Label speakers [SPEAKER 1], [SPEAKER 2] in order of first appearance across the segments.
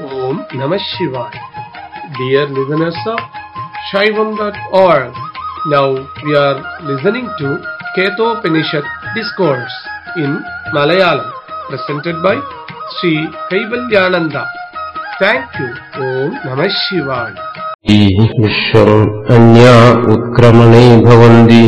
[SPEAKER 1] Om Namah Shivaya. Dear listeners of Shaivam.org, now we are listening to Ketopanishad Discourse in Malayalam, presented by Sri Kaivalyananda. Thank you. Om Namah Shivaya.
[SPEAKER 2] വിശ്വം അന്യാ ഉത്ക്രമണേ ഭവന്തി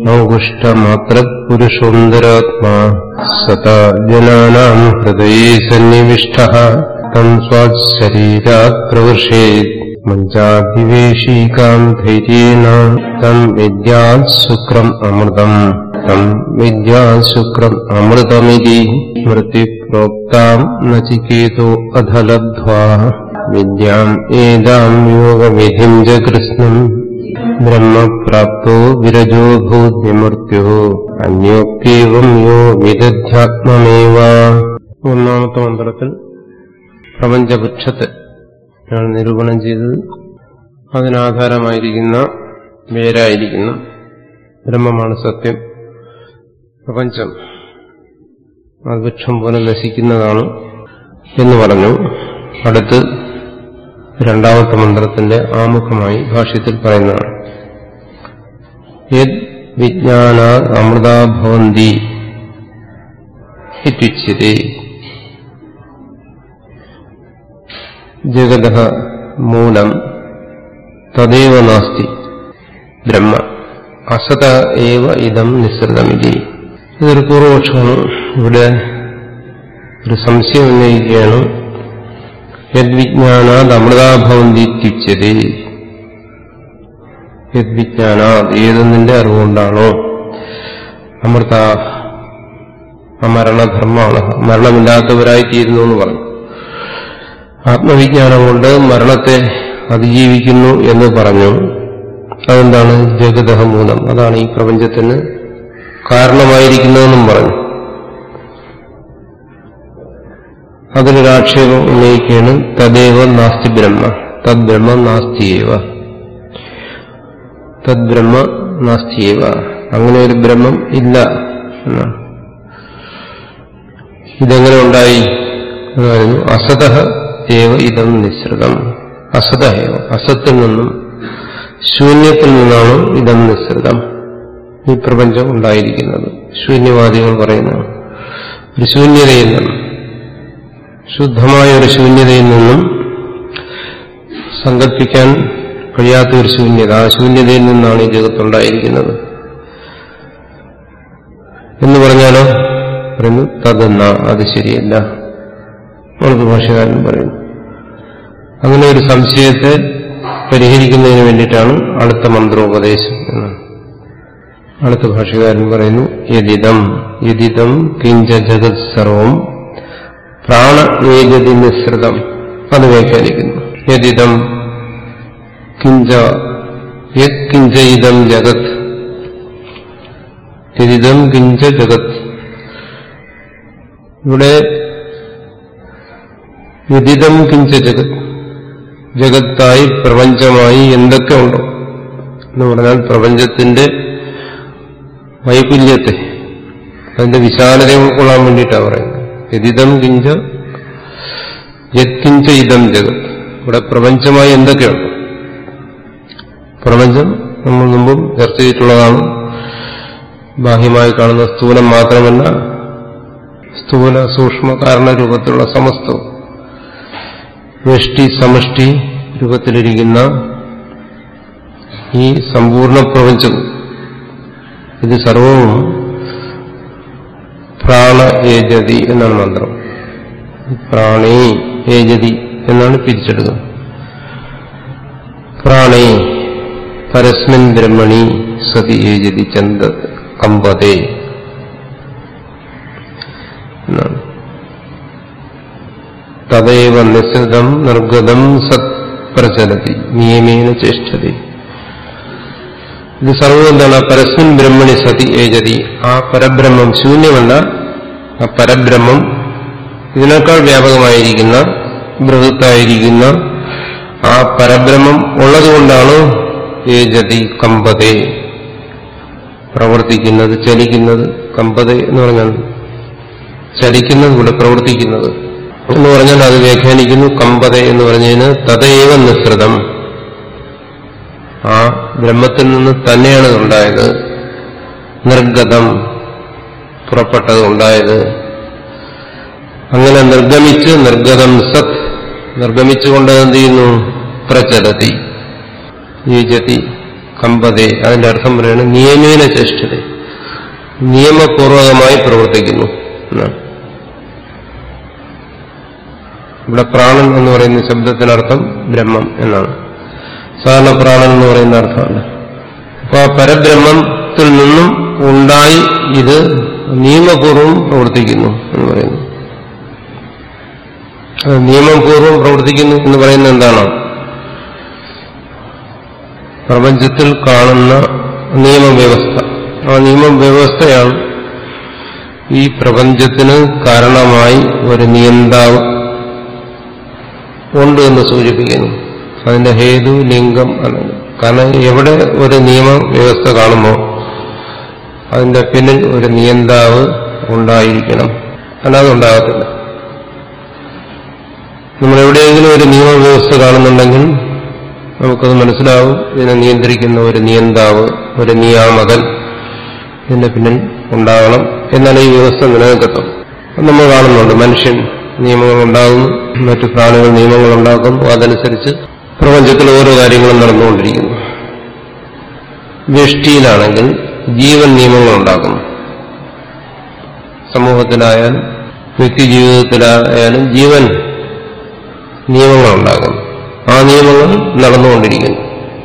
[SPEAKER 2] ഔകുഷ്ടമാത്രപുരുഷോന്തരാത്മാ സതാ ജനാനാം ഹൃദയേ സന്നിവിഷ്ട തം സ്വാശരീരാത് പ്രവൃഷേത് മഞ്ചാഭിവേശീകാം ധൈര്യേണ തം വിദ്യാത് ശുക്രം അമൃതം തം വിദ്യാത് ശുക്രം അമൃതമിതി സ്മൃതി പ്രോക്താം നചികേതോ അധലബ്ധ്വാ വിദ്യാം ഏതാം യോഗവിധിം ച കൃഷ്ണം ബ്രഹ്മപ്രാപ്തോ വിരജോ ഭൂതിമൃത്യോ അന്യോക്യേവം യോ വിദധ്യാത്മമേവ ഒന്നാമത്തെ മന്ത്രത്തിൽ പ്രപഞ്ചവൃക്ഷത്തെ ആണ് നിരൂപണം ചെയ്തത് അതിനാധാരമായിരിക്കുന്ന വേരായിരിക്കുന്ന ബ്രഹ്മമാണ് സത്യം പ്രപഞ്ചം ആ വൃക്ഷം പോലെ നശിക്കുന്നതാണ് എന്ന് പറഞ്ഞു അടുത്ത് രണ്ടാമത്തെ മന്ത്രത്തിന്റെ ആമുഖമായി ഭാഷ്യത്തിൽ പറയുന്നതാണ് യത് വിജ്ഞാന അമൃതാഭവന്തി ഇത്യുച്യത്തെ ജഗത മൂലം തദേവ നാസ്തി ബ്രഹ്മ അസത ഏവ ഇതം നിസ്സൃതമിതി ഇതൊരു പൂർവപക്ഷമാണ് ഇവിടെ ഒരു സംശയം ഉന്നയിക്കുകയാണ് യദ്വിജ്ഞാനാത് അമൃതാഭവന്തിത്യുച്യതേ യദ്വിജ്ഞാനാത് ഏതൊന്നിന്റെ അറിവുകൊണ്ടാണോ അമൃത അമരണധർമ്മമാണ് മരണമില്ലാത്തവരായിത്തീരുന്നു എന്ന് പറഞ്ഞു ആത്മവിജ്ഞാനം കൊണ്ട് മരണത്തെ അതിജീവിക്കുന്നു എന്ന് പറഞ്ഞു അതെന്താണ് ജഗതഹ മൂലം അതാണ് ഈ പ്രപഞ്ചത്തിന് കാരണമായിരിക്കുന്നതെന്നും പറഞ്ഞു അതിനൊരു ആക്ഷേപം ഉന്നയിക്കുകയാണ് തദേവ നാസ്തി ബ്രഹ്മ തദ് ബ്രഹ്മ നാസ്തിയേവ തദ് ബ്രഹ്മ നാസ്തിയേവ അങ്ങനെ ഒരു ബ്രഹ്മം ഇല്ല എന്നാണ് ഇതെങ്ങനെ ഉണ്ടായി അതായിരുന്നു അസത ഏവ ഇതം നിസ്സൃതം അസത ഏവ അസത്തിൽ നിന്നും ശൂന്യത്തിൽ നിന്നാണ് ഇതം നിസ്സൃതം ഈ പ്രപഞ്ചം ഉണ്ടായിരിക്കുന്നത് ശൂന്യവാദികൾ പറയുന്നു ഒരു ശൂന്യതയിൽ നിന്നും ശുദ്ധമായ ഒരു ശൂന്യതയിൽ നിന്നും സങ്കല്പിക്കാൻ കഴിയാത്ത ഒരു ശൂന്യത ആ ശൂന്യതയിൽ നിന്നാണ് ഈ ജഗത്തുണ്ടായിരിക്കുന്നത് എന്ന് പറഞ്ഞാലോ പറയുന്നു തതെന്ന അത് ശരിയല്ല നമുക്ക് ഭാഷകാരൻ പറയുന്നു അങ്ങനെ ഒരു സംശയത്തെ പരിഹരിക്കുന്നതിന് വേണ്ടിയിട്ടാണ് അടുത്ത മന്ത്രോപദേശം എന്ന് അടുത്ത ഭാഷകാരൻ പറയുന്നു യദിതം യദിതം കിഞ്ച ജഗത് സർവം പ്രാണവേദതി മിശ്രിതം അത് വ്യാഖ്യാനിക്കുന്നു യദിതം കിഞ്ച യത് കിഞ്ച ഇതം ജഗത് യദിതം കിഞ്ച ജഗത് ഇവിടെ യദിതം കിഞ്ച ജഗത് ജഗത്തായി പ്രപഞ്ചമായി എന്തൊക്കെ ഉണ്ടോ എന്ന് പറഞ്ഞാൽ പ്രപഞ്ചത്തിന്റെ വൈപുല്യത്തെ അതിന്റെ വിശാലതയെ ഉൾക്കൊള്ളാൻ വേണ്ടിയിട്ടാണ് പറയുന്നത് യതിദം കിഞ്ച യത്കിഞ്ച ഇതം ജഗത് ഇവിടെ പ്രപഞ്ചമായി എന്തൊക്കെയുണ്ട് പ്രപഞ്ചം നമ്മൾ മുമ്പും ചർച്ച ചെയ്തിട്ടുള്ളതാണ് ബാഹ്യമായി കാണുന്ന സ്ഥൂലം മാത്രമല്ല സ്ഥൂല സൂക്ഷ്മ കാരണരൂപത്തിലുള്ള സമസ്തവും വ്യഷ്ടി സമഷ്ടി രൂപത്തിലിരിക്കുന്ന ഈ സമ്പൂർണ്ണ പ്രപഞ്ചവും ഇത് സർവവും പ്രാണ ഏജതി എന്നാണ് മന്ത്രം പ്രാണേ ഏജതി എന്നാണ് പിരിച്ചെടുക്കുന്നത് പ്രാണേ പരസ്മിൻ ബ്രഹ്മണി സതി ഏജതി ചന്ദ കമ്പതേ എന്നാണ് തദൈവ നിസ്സൃതം നിർഗതം സത് പ്രചലതി നിയമേന ചേഷ്ടതി ഇത് സർവ്വം എന്താണ് പരസ്മിൻ ബ്രഹ്മണി സതി ഏജതി ആ പരബ്രഹ്മം ശൂന്യമല്ല ആ പരബ്രഹ്മം ഇതിനേക്കാൾ വ്യാപകമായിരിക്കുന്ന ബൃഹത്തായിരിക്കുന്ന ആ പരബ്രഹ്മം ഉള്ളതുകൊണ്ടാണ് ഏജതി കമ്പതേ പ്രവർത്തിക്കുന്നത് ചലിക്കുന്നത് കമ്പത എന്ന് പറഞ്ഞാൽ ചലിക്കുന്നത് ഇവിടെ പ്രവർത്തിക്കുന്നത് എന്ന് പറഞ്ഞാൽ അത് വ്യാഖ്യാനിക്കുന്നു കമ്പത എന്ന് പറഞ്ഞതിന് തദൈവ നിസൃതം ആ ബ്രഹ്മത്തിൽ നിന്ന് തന്നെയാണ് ഉണ്ടായത് നിർഗതം പുറപ്പെട്ടത് ഉണ്ടായത് അങ്ങനെ നിർഗമിച്ച് നിർഗതം സത് നിർഗമിച്ചുകൊണ്ട് എന്ത് ചെയ്യുന്നു പ്രചലതി യുജതി കമ്പതേ അതിന്റെ അർത്ഥം പറയുന്നത് നിയമേന ചേഷ്ടത നിയമപൂർവകമായി പ്രവർത്തിക്കുന്നു എന്നാണ് ഇവിടെ പ്രാണൻ എന്ന് പറയുന്ന ശബ്ദത്തിനർത്ഥം ബ്രഹ്മം എന്നാണ് സാധാരണ പ്രാണൻ എന്ന് പറയുന്ന അർത്ഥമല്ല അപ്പൊ ആ പരബ്രഹ്മത്തിൽ നിന്നും ഉണ്ടായി ഇത് നിയമപൂർവം പ്രവർത്തിക്കുന്നു എന്ന് പറയുന്നു അത് നിയമപൂർവം പ്രവർത്തിക്കുന്നു എന്ന് പറയുന്നത് എന്താണ് പ്രപഞ്ചത്തിൽ കാണുന്ന നിയമവ്യവസ്ഥ ആ നിയമവ്യവസ്ഥയാണ് ഈ പ്രപഞ്ചത്തിന് കാരണമായി ഒരു നിയന്താവ് ഉണ്ട് എന്ന് സൂചിപ്പിക്കുന്നു അതിന്റെ ഹേതു ലിംഗം അല്ലെങ്കിൽ കാരണം എവിടെ ഒരു നിയമ വ്യവസ്ഥ കാണുമ്പോൾ അതിന്റെ പിന്നിൽ ഒരു നിയന്താവ് ഉണ്ടായിരിക്കണം അല്ലാതെ ഉണ്ടാകത്തില്ല നമ്മൾ എവിടെയെങ്കിലും ഒരു നിയമവ്യവസ്ഥ കാണുന്നുണ്ടെങ്കിൽ നമുക്കത് മനസ്സിലാവും ഇതിനെ നിയന്ത്രിക്കുന്ന ഒരു നിയന്താവ് ഒരു നിയാമകൻ ഇതിന്റെ പിന്നിൽ ഉണ്ടാകണം എന്നാലേ ഈ വ്യവസ്ഥ നിലനിൽക്കത്തുള്ളൂ അത് നമ്മൾ കാണുന്നുണ്ട് മനുഷ്യൻ നിയമങ്ങൾ ഉണ്ടാകുന്നു മറ്റു പ്രാണികൾ നിയമങ്ങൾ ഉണ്ടാക്കുന്നു അതനുസരിച്ച് പ്രപഞ്ചത്തിൽ ഓരോ കാര്യങ്ങളും നടന്നുകൊണ്ടിരിക്കുന്നു വ്യഷ്ടിയിലാണെങ്കിൽ ജീവൻ നിയമങ്ങൾ ഉണ്ടാക്കുന്നു സമൂഹത്തിലായാലും വ്യക്തി ജീവിതത്തിലായാലും ജീവൻ നിയമങ്ങൾ ഉണ്ടാകുന്നു ആ നിയമങ്ങൾ നടന്നുകൊണ്ടിരിക്കുന്നു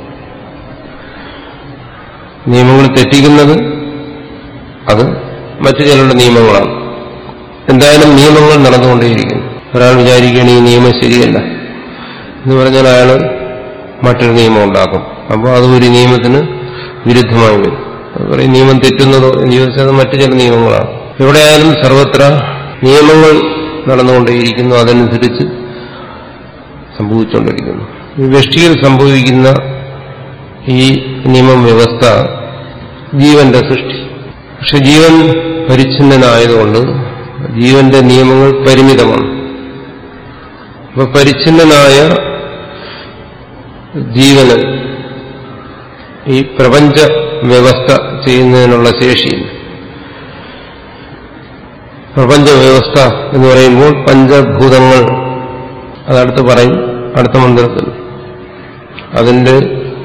[SPEAKER 2] നിയമങ്ങൾ തെറ്റിക്കുന്നത് അത് മറ്റു ചിലരുടെ നിയമങ്ങളാണ് എന്തായാലും നിയമങ്ങൾ നടന്നുകൊണ്ടേയിരിക്കുന്നു ഒരാൾ വിചാരിക്കുകയാണ് ഈ നിയമം ശരിയല്ല എന്ന് പറഞ്ഞാൽ അയാൾ മറ്റൊരു നിയമം ഉണ്ടാക്കും അപ്പോൾ അത് ഒരു നിയമത്തിന് വിരുദ്ധമായി വരും അത് പറയും നിയമം തെറ്റുന്നതോ എന്ന് ചോദിച്ചാൽ അത് മറ്റു ചില നിയമങ്ങളാണ് എവിടെയായാലും സർവത്ര നിയമങ്ങൾ നടന്നുകൊണ്ടേയിരിക്കുന്നു അതനുസരിച്ച് സംഭവിച്ചുകൊണ്ടിരിക്കുന്നു ഈ വ്യഷ്ടിയിൽ സംഭവിക്കുന്ന ഈ നിയമം വ്യവസ്ഥ ജീവന്റെ സൃഷ്ടി പക്ഷെ ജീവൻ പരിച്ഛിന്നനായതുകൊണ്ട് ജീവന്റെ നിയമങ്ങൾ പരിമിതമാണ് അപ്പൊ പരിച്ഛിന്നനായ ജീവന് ഈ പ്രപഞ്ച വ്യവസ്ഥ ചെയ്യുന്നതിനുള്ള ശേഷിയില്ല പ്രപഞ്ച വ്യവസ്ഥ എന്ന് പറയുമ്പോൾ പഞ്ചഭൂതങ്ങൾ അതടുത്ത് പറയും അടുത്ത മന്ത്രത്തിൽ അതിന്റെ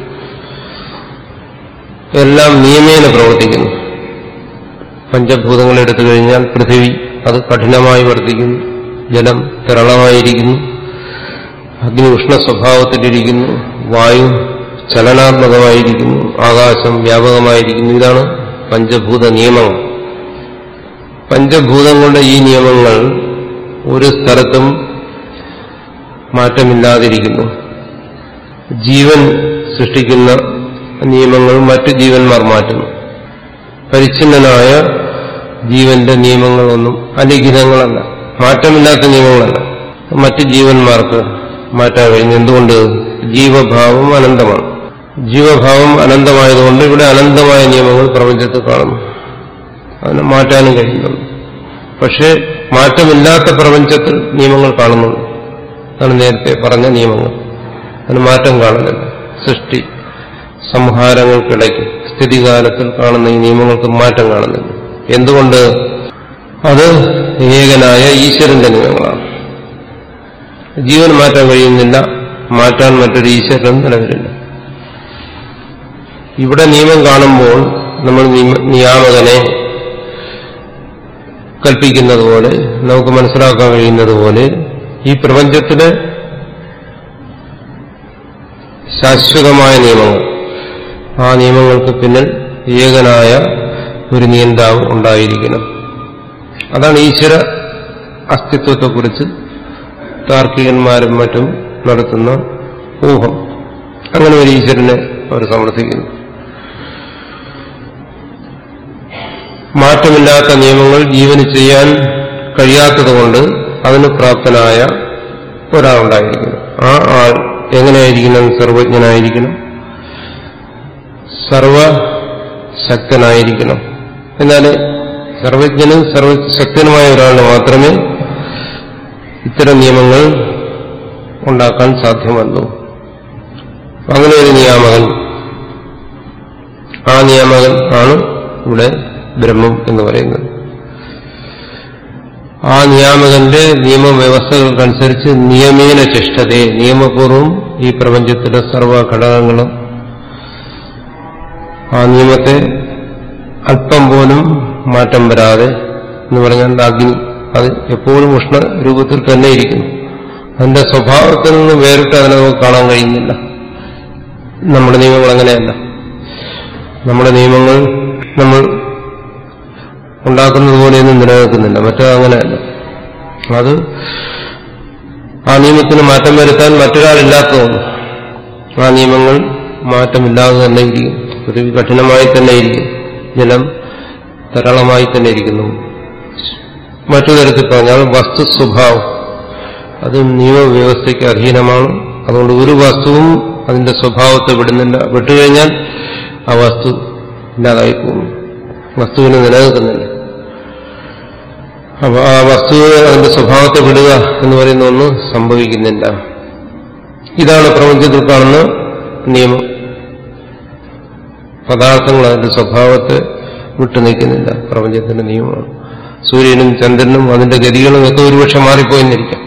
[SPEAKER 2] എല്ലാം നിയമേന പ്രവർത്തിക്കുന്നു പഞ്ചഭൂതങ്ങൾ എടുത്തു കഴിഞ്ഞാൽ പൃഥിവി അത് കഠിനമായി വർദ്ധിക്കുന്നു ജലം തിരളമായിരിക്കുന്നു അഗ്നി ഉഷ്ണ സ്വഭാവത്തിലിരിക്കുന്നു വായു ചലനാത്മകമായിരിക്കുന്നു ആകാശം വ്യാപകമായിരിക്കുന്നു ഇതാണ് പഞ്ചഭൂത നിയമങ്ങൾ പഞ്ചഭൂതങ്ങളുടെ ഈ നിയമങ്ങൾ ഒരു സ്ഥലത്തും മാറ്റമില്ലാതിരിക്കുന്നു ജീവൻ സൃഷ്ടിക്കുന്ന നിയമങ്ങൾ മറ്റു ജീവന്മാർ മാറ്റുന്നു പരിച്ഛിന്നനായ ജീവന്റെ നിയമങ്ങളൊന്നും അലിഖിതങ്ങളല്ല മാറ്റമില്ലാത്ത നിയമങ്ങളല്ല മറ്റ് ജീവന്മാർക്ക് മാറ്റാൻ കഴിഞ്ഞു എന്തുകൊണ്ട് ജീവഭാവം അനന്തമാണ് ജീവഭാവം അനന്തമായതുകൊണ്ട് ഇവിടെ അനന്തമായ നിയമങ്ങൾ പ്രപഞ്ചത്തിൽ കാണുന്നു അതിനെ മാറ്റാനും കഴിയുന്നുണ്ട് പക്ഷേ മാറ്റമില്ലാത്ത പ്രപഞ്ചത്തിൽ നിയമങ്ങൾ കാണുന്നുണ്ട് അതാണ് നേരത്തെ പറഞ്ഞ നിയമങ്ങൾ അതിന് മാറ്റം കാണുന്നില്ല സൃഷ്ടി സംഹാരങ്ങൾക്കിടയ്ക്ക് സ്ഥിതികാലത്തിൽ കാണുന്ന ഈ നിയമങ്ങൾക്ക് മാറ്റം കാണുന്നില്ല എന്തുകൊണ്ട് അത് ഏകനായ ഈശ്വരന്റെ നിയമങ്ങളാണ് ജീവൻ മാറ്റാൻ കഴിയുന്നില്ല മാറ്റാൻ മറ്റൊരു ഈശ്വരൻ നിലവിലില്ല ഇവിടെ നിയമം കാണുമ്പോൾ നമ്മൾ നിയാമകനെ കൽപ്പിക്കുന്നത് പോലെ നമുക്ക് മനസ്സിലാക്കാൻ കഴിയുന്നത് പോലെ ഈ പ്രപഞ്ചത്തിലെ ശാശ്വതമായ നിയമങ്ങൾ ആ നിയമങ്ങൾക്ക് പിന്നിൽ ഏകനായ ഒരു നിയന്താവ് ഉണ്ടായിരിക്കണം അതാണ് ഈശ്വര അസ്തിത്വത്തെക്കുറിച്ച് താർക്കികന്മാരും മറ്റും നടത്തുന്ന ഊഹം അങ്ങനെ ഒരു ഈശ്വരനെ അവർ സമർത്ഥിക്കുന്നു മാറ്റമില്ലാത്ത നിയമങ്ങൾ ജീവന് ചെയ്യാൻ കഴിയാത്തതുകൊണ്ട് അതിന് പ്രാപ്തനായ ഒരാളുണ്ടായിരിക്കണം ആ ആൾ എങ്ങനെയായിരിക്കണം സർവജ്ഞനായിരിക്കണം സർവശക്തനായിരിക്കണം എന്നാൽ സർവജ്ഞനും സർവശക്തനുമായ ഒരാളിന് മാത്രമേ ഇത്തരം നിയമങ്ങൾ ഉണ്ടാക്കാൻ സാധ്യമല്ലോ അങ്ങനെ ഒരു നിയാമകൻ ആ നിയാമകൻ ആണ് ഇവിടെ ബ്രഹ്മം എന്ന് പറയുന്നത് ആ നിയാമകന്റെ നിയമവ്യവസ്ഥകൾക്കനുസരിച്ച് നിയമേന ചേഷ്ടതയെ നിയമപൂർവം ഈ പ്രപഞ്ചത്തിലെ സർവ ഘടകങ്ങളും ആ നിയമത്തെ അല്പം പോലും മാറ്റം വരാതെ എന്ന് പറഞ്ഞാൽ അഗ്നി അത് എപ്പോഴും ഉഷ്ണ രൂപത്തിൽ തന്നെ ഇരിക്കുന്നു അതിന്റെ സ്വഭാവത്തിൽ നിന്ന് വേറിട്ട് അതിനെ നമുക്ക് കാണാൻ കഴിയുന്നില്ല നമ്മുടെ നിയമങ്ങൾ അങ്ങനെയല്ല നമ്മുടെ നിയമങ്ങൾ നമ്മൾ ഉണ്ടാക്കുന്നത് പോലെയൊന്നും നിലനിൽക്കുന്നില്ല മറ്റത് അങ്ങനെയല്ല അത് ആ നിയമത്തിന് മാറ്റം വരുത്താൻ മറ്റൊരാളില്ലാത്തതുകൊണ്ട് ആ നിയമങ്ങൾ മാറ്റമില്ലാതെ തന്നെ ഇരിക്കും പൃഥ്വി കഠിനമായി തന്നെ ഇരിക്കും ജലം ധാരാളമായി തന്നെ ഇരിക്കുന്നു മറ്റു തരത്തിൽ പറഞ്ഞാൽ വസ്തു സ്വഭാവം അത് നിയമവ്യവസ്ഥയ്ക്ക് അധീനമാണ് അതുകൊണ്ട് ഒരു വസ്തുവും അതിന്റെ സ്വഭാവത്തെ വിടുന്നില്ല വിട്ടുകഴിഞ്ഞാൽ ആ വസ്തു ഇല്ലാതായി പോകും വസ്തുവിന് നിലനിൽക്കുന്നില്ല അപ്പൊ ആ വസ്തു അതിന്റെ സ്വഭാവത്തെ വിടുക എന്ന് പറയുന്ന ഒന്ന് സംഭവിക്കുന്നില്ല ഇതാണ് പ്രപഞ്ചത്തിൽ കാണുന്ന നിയമം പദാർത്ഥങ്ങൾ അതിന്റെ സ്വഭാവത്തെ വിട്ടു നിൽക്കുന്നില്ല പ്രപഞ്ചത്തിന്റെ നിയമമാണ് സൂര്യനും ചന്ദ്രനും അതിന്റെ ഗതികളും ഒക്കെ ഒരുപക്ഷെ മാറിപ്പോയെന്നിരിക്കാം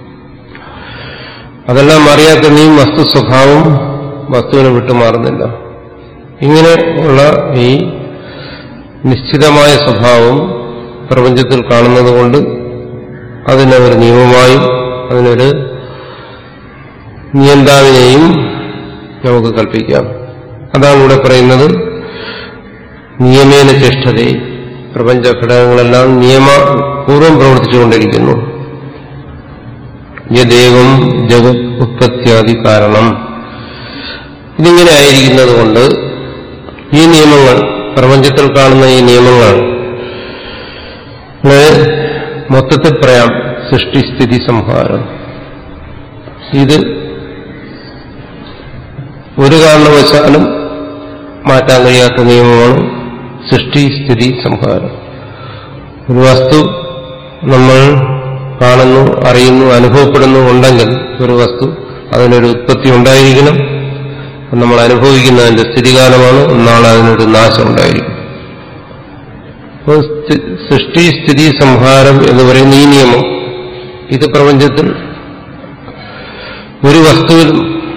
[SPEAKER 2] അതെല്ലാം അറിയാത്ത നീ വസ്തു സ്വഭാവം വസ്തുവിനെ വിട്ടുമാറുന്നില്ല ഇങ്ങനെ ഉള്ള ഈ നിശ്ചിതമായ സ്വഭാവം പ്രപഞ്ചത്തിൽ കാണുന്നത് കൊണ്ട് അതിനെ ഒരു നിയമമായും അതിനൊരു നിയന്താവിനെയും നമുക്ക് കൽപ്പിക്കാം അതാണ് ഇവിടെ പറയുന്നത് നിയമേന ചേഷ്ടതയെ പ്രപഞ്ച ഘടകങ്ങളെല്ലാം നിയമപൂർവം പ്രവർത്തിച്ചുകൊണ്ടിരിക്കുന്നു യദേവം ജഗത് ഉത്പത്യാദി കാരണം ഇതിങ്ങനെ ആയിരിക്കുന്നത് കൊണ്ട് ഈ നിയമങ്ങൾ പ്രപഞ്ചത്തിൽ കാണുന്ന ഈ നിയമങ്ങൾ മൊത്തത്തിൽ പറയാം സൃഷ്ടിസ്ഥിതി സംഹാരം ഇത് ഒരു കാരണവശാലും മാറ്റാൻ കഴിയാത്ത നിയമമാണ് സൃഷ്ടി സ്ഥിതി സംഹാരം ഒരു വസ്തു നമ്മൾ കാണുന്നു അറിയുന്നു അനുഭവപ്പെടുന്നു ഉണ്ടെങ്കിൽ ഒരു വസ്തു അതിനൊരു ഉത്പത്തി ഉണ്ടായിരിക്കണം നമ്മൾ അനുഭവിക്കുന്നതിന്റെ സ്ഥിതികാലമാണ് നാളെ അതിനൊരു നാശം ഉണ്ടായിരിക്കും അപ്പോൾ സൃഷ്ടി സ്ഥിതി സംഹാരം എന്ന് പറയുന്ന ഈ നിയമം ഇത് പ്രപഞ്ചത്തിൽ ഒരു വസ്തുവിലും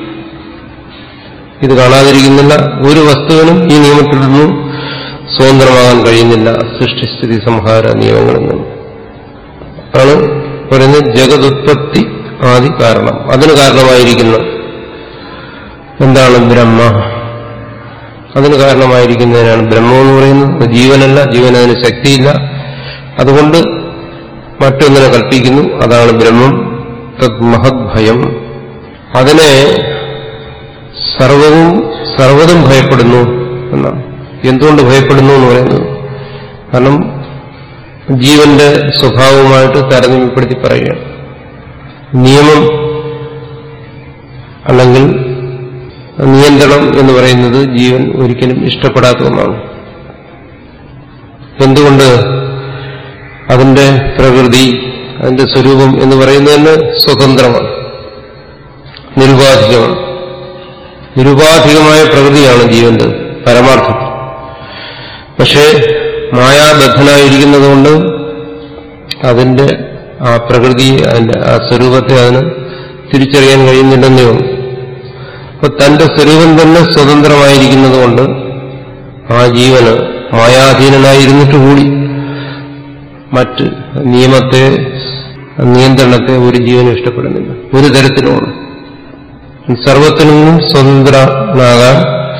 [SPEAKER 2] ഇത് കാണാതിരിക്കുന്നില്ല ഒരു വസ്തുവിനും ഈ നിയമത്തിൽ നിന്നും സ്വതന്ത്രമാകാൻ കഴിയുന്നില്ല സൃഷ്ടിസ്ഥിതി സംഹാര നിയമങ്ങളിൽ നിന്നും ആണ് പറയുന്നത് ജഗതുത്പത്തി ആദി കാരണം അതിന് കാരണമായിരിക്കുന്ന എന്താണ് ബ്രഹ്മ അതിന് കാരണമായിരിക്കുന്നതിനാണ് ബ്രഹ്മം എന്ന് പറയുന്നത് ജീവനല്ല ജീവൻ അതിന് ശക്തിയില്ല അതുകൊണ്ട് മറ്റൊന്നിനെ കൽപ്പിക്കുന്നു അതാണ് ബ്രഹ്മം തത് മഹത് ഭയം അതിനെ സർവവും സർവതും ഭയപ്പെടുന്നു എന്നാണ് എന്തുകൊണ്ട് ഭയപ്പെടുന്നു എന്ന് പറയുന്നത് കാരണം ജീവന്റെ സ്വഭാവവുമായിട്ട് താരതമ്യപ്പെടുത്തി പറയുകയാണ് നിയമം അല്ലെങ്കിൽ നിയന്ത്രണം എന്ന് പറയുന്നത് ജീവൻ ഒരിക്കലും ഇഷ്ടപ്പെടാത്ത ഒന്നാണ് എന്തുകൊണ്ട് അതിന്റെ പ്രകൃതി അതിന്റെ സ്വരൂപം എന്ന് പറയുന്നതിന് സ്വതന്ത്രമാണ് നിരുപാധികമാണ് നിരുപാധികമായ പ്രകൃതിയാണ് ജീവന്റെ പരമാർത്ഥം പക്ഷേ മായാബദ്ധനായിരിക്കുന്നതുകൊണ്ട് അതിന്റെ ആ പ്രകൃതി അതിന്റെ ആ സ്വരൂപത്തെ അതിന് തിരിച്ചറിയാൻ കഴിയുന്നില്ലെന്നേ ഉള്ളൂ അപ്പൊ തന്റെ സ്വരൂപം തന്നെ സ്വതന്ത്രമായിരിക്കുന്നതുകൊണ്ട് ആ ജീവന് മായാധീനനായിരുന്നിട്ട് കൂടി മറ്റ് നിയമത്തെ നിയന്ത്രണത്തെ ഒരു ജീവനും ഇഷ്ടപ്പെടുന്നില്ല ഒരു തരത്തിലുമാണ് സർവത്തിൽ നിന്നും സ്വതന്ത്രനാകാൻ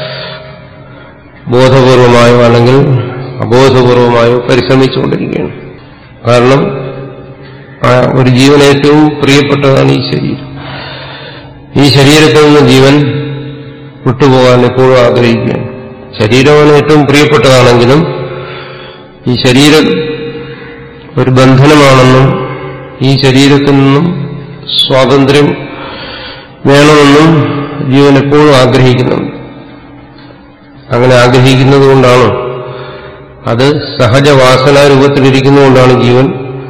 [SPEAKER 2] ബോധപൂർവമായോ അല്ലെങ്കിൽ അബോധപൂർവമായോ പരിശ്രമിച്ചുകൊണ്ടിരിക്കുകയാണ് കാരണം ആ ഒരു ജീവൻ ഏറ്റവും പ്രിയപ്പെട്ടതാണ് ഈ ശരീരം ഈ ശരീരത്തിൽ നിന്ന് ജീവൻ വിട്ടുപോകാൻ എപ്പോഴും ആഗ്രഹിക്കുകയാണ് ശരീരമാണ് ഏറ്റവും പ്രിയപ്പെട്ടതാണെങ്കിലും ഈ ശരീരം ഒരു ബന്ധനമാണെന്നും ഈ ശരീരത്തിൽ നിന്നും സ്വാതന്ത്ര്യം വേണമെന്നും ജീവൻ എപ്പോഴും ആഗ്രഹിക്കുന്നുണ്ട് അങ്ങനെ ആഗ്രഹിക്കുന്നത് കൊണ്ടാണ് അത് സഹജവാസനാരൂപത്തിലിരിക്കുന്നതുകൊണ്ടാണ് ജീവൻ